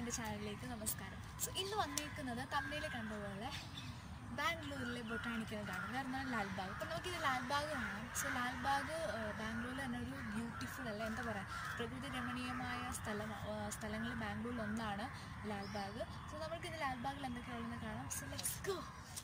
എൻ്റെ ചാനലിലേക്ക് നമസ്കാരം സോ ഇന്ന് വന്നേക്കുന്നത് തമിഴിൽ കണ്ടതുപോലെ ബാംഗ്ലൂരിലെ ബൊട്ടാണിക്കൽ ഗാർഡൻ കാരണം ലാൽബാഗ് അപ്പോൾ നമുക്കിത് ലാൽബാഗ് കാണാം സോ ലാൽബാഗ് ബാംഗ്ലൂരിൽ തന്നെ ഒരു ബ്യൂട്ടിഫുൾ അല്ല എന്താ പറയുക പ്രകൃതി രമണീയമായ സ്ഥലം സ്ഥലങ്ങൾ ബാംഗ്ലൂരിൽ ഒന്നാണ് ലാൽബാഗ് സോ നമുക്കിത് ലാൽബാഗിൽ എന്തൊക്കെയുള്ളതെന്ന് കാണാം സോ ലെറ്റ്സ് ഗോ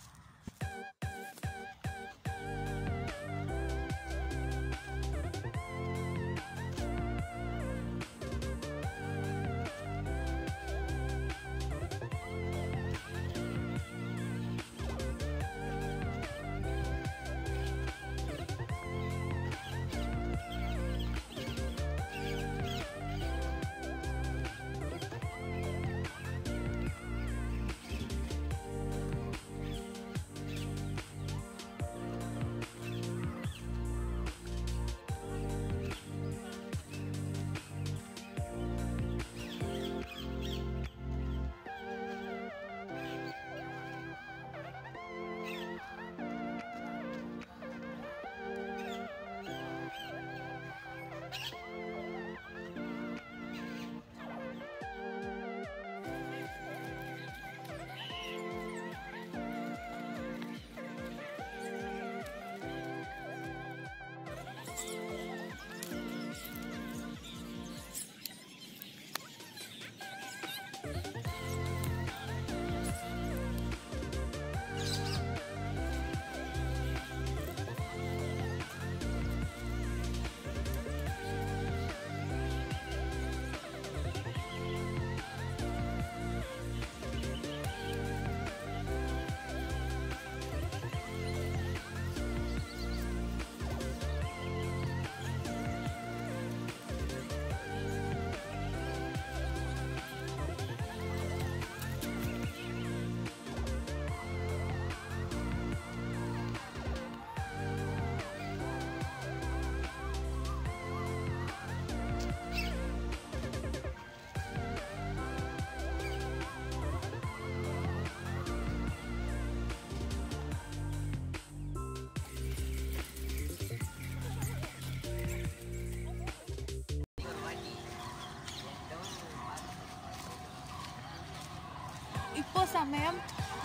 ഇപ്പോൾ സമയം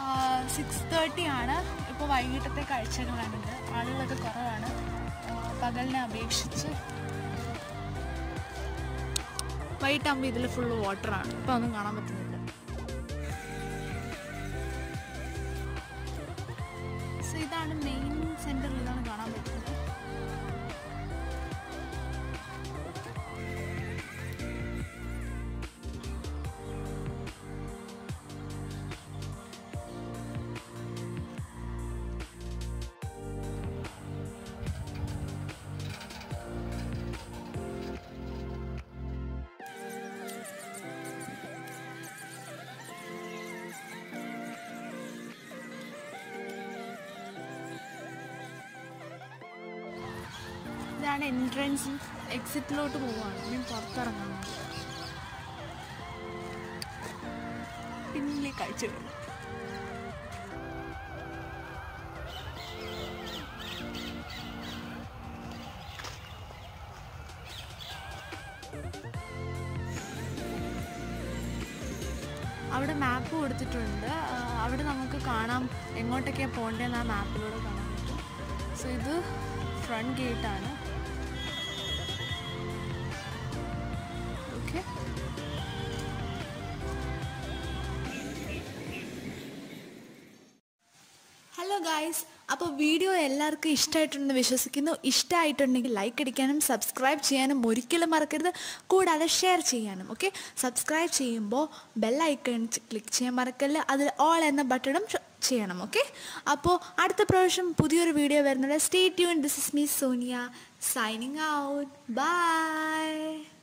സിക്സ് തേർട്ടി ആണ് ഇപ്പോൾ വൈകിട്ടത്തെ കാഴ്ചകളാണിത് ആളുകളൊക്കെ കുറവാണ് ആ, പകലിനെ അപേക്ഷിച്ച് വൈകിട്ടാകുമ്പോൾ ഇതിൽ ഫുള്ള് വാട്ടറാണ് ഇപ്പോൾ ഒന്നും കാണാൻ പറ്റുന്നില്ല സോ ഇതാണ് മെയിൻ സെൻറ്ററിൽ ഇതാണ് കാണാൻ പറ്റുന്നത് ഇതാണ് എൻട്രൻസ് എക്സിറ്റിലോട്ട് പോവാണ് ഞാൻ പുറത്തിറങ്ങാൻ പിന്നിലെ കാഴ്ചകൾ അവിടെ മാപ്പ് കൊടുത്തിട്ടുണ്ട് ആ, അവിടെ നമുക്ക് കാണാം എങ്ങോട്ടൊക്കെയാണ് പോകേണ്ടതെന്ന് ആ മാപ്പിലൂടെ കാണാൻ പറ്റും സോ ഇത് ഫ്രണ്ട് ഗേറ്റാണ് ഓക്കെ ഹലോ ഗായ്സ് അപ്പോൾ വീഡിയോ എല്ലാവർക്കും ഇഷ്ടമായിട്ടുണ്ടെന്ന് വിശ്വസിക്കുന്നു ഇഷ്ടമായിട്ടുണ്ടെങ്കിൽ ലൈക്ക് അടിക്കാനും സബ്സ്ക്രൈബ് ചെയ്യാനും ഒരിക്കലും മറക്കരുത് കൂടാതെ ഷെയർ ചെയ്യാനും ഓക്കെ സബ്സ്ക്രൈബ് ചെയ്യുമ്പോൾ ബെല്ലൈക്കൺ ക്ലിക്ക് ചെയ്യാൻ മറക്കല്ല അതിൽ ഓൾ എന്ന ബട്ടണും ചെയ്യണം ഓക്കെ അപ്പോൾ അടുത്ത പ്രാവശ്യം പുതിയൊരു വീഡിയോ വരുന്നത് stay tune this is me Sonia signing out by